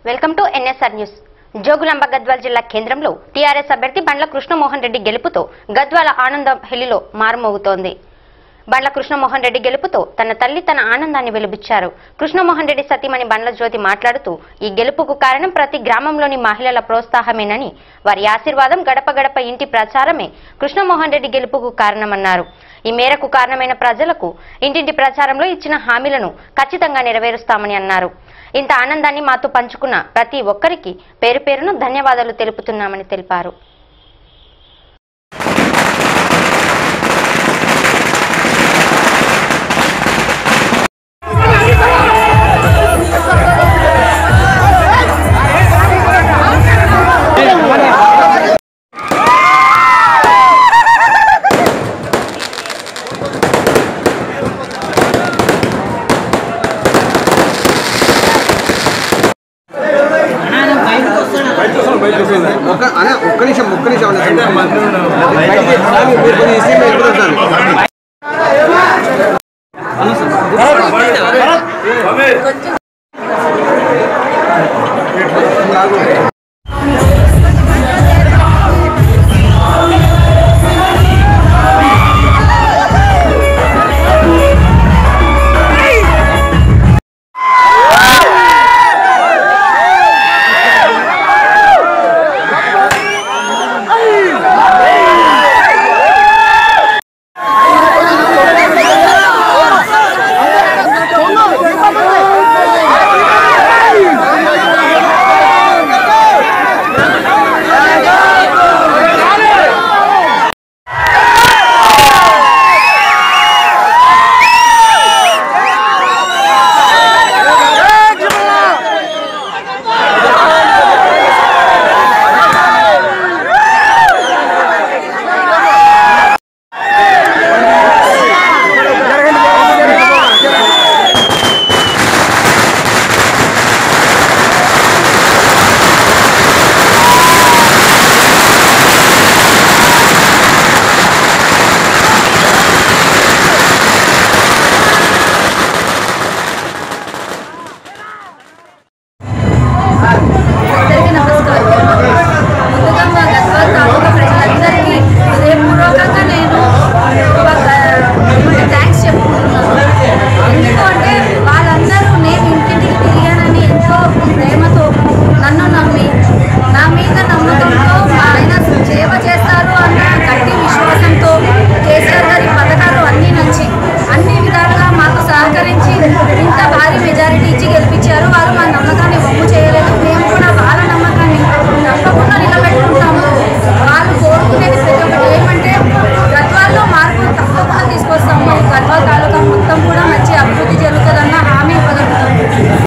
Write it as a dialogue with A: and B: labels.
A: Welcome to NSR news Jogulamba Gadwal జిల్లా కేంద్రంలో TRS అభ్యర్థి బండ్ల కృష్ణమోహన్ రెడ్డి గెలుపుతో గద్వాల ఆనందం హెలిలో మారుమోగుతోంది బండ్ల కృష్ణమోహన్ రెడ్డి గెలుపుతో తన తల్లి తన ఆనందాన్ని వెలుబుచ్చారు కృష్ణమోహన్ రెడ్డి సతీమణి బండ్ల జ్యోతి మాట్లాడుతూ ఈ గెలుపుకు కారణం ప్రతి గ్రామంలోని మహిళల ప్రోత్సాహమేనని వారి ఆశీర్వాదం గడప గడప ఇంటి ప్రచారమే కృష్ణమోహన్ రెడ్డి గెలుపుకు కారణమన్నారు ఈ మేరకు కారణమైన ప్రజలకు ఇంటింటి ప్రచారంలో ఇచ్చిన హామీలను ఖచ్చితంగా నెరవేరుస్తామని అన్నారు ఇంత ఆనందాన్ని మాతో పంచుకున్న ప్రతి ఒక్కరికి పేరు పేరున ధన్యవాదాలు తెలుపుతున్నామని తెలిపారు
B: ఒక్క అనే ఒక్క నిమిషం ఒక్క నిమిషం అన్న బయటికి రాని, మీరు కొన్ని ఇస్తే మేము ఎప్పుడు వస్తాను.
C: అందరికీ నమస్కారం ముందుగా మా గద్వాల్ తాలూకా ప్రజలందరికీ హృదయపూర్వకంగా నేను థ్యాంక్స్ చెప్పుకుంటున్నాను ఎందుకంటే వాళ్ళందరూ నేను ఇంటింటికి తిరిగానని ఎంతో ప్రేమతో నన్ను నమ్మి నా మీద నమ్మకంతో ఆయన సేవ చేస్తారు అన్న గట్టి విశ్వాసంతో కేసీఆర్ గారి పథకాలు అన్నీ నచ్చి అన్ని విధాలుగా మాకు సహకరించి ఇంత భారీ మెజారిటీ ఇచ్చి గెలిపించారు వారు మా నమ్మకాన్ని వమ్ము చేయలేదు మేము కూడా వాళ్ళ నమ్మకాన్ని తప్పకుండా నిలబెట్టుకుంటాము వాళ్ళు కోరుకునేది ప్రతి ఒక్కటి ఏమంటే గద్వాల్లో మార్పు తప్పకుండా తీసుకొస్తాము ఈ గద్వాల్ తాలూకా మొత్తం కూడా మంచి అభివృద్ధి జరుగుతుందన్న హామీ ఇవ్వగలుగుతాము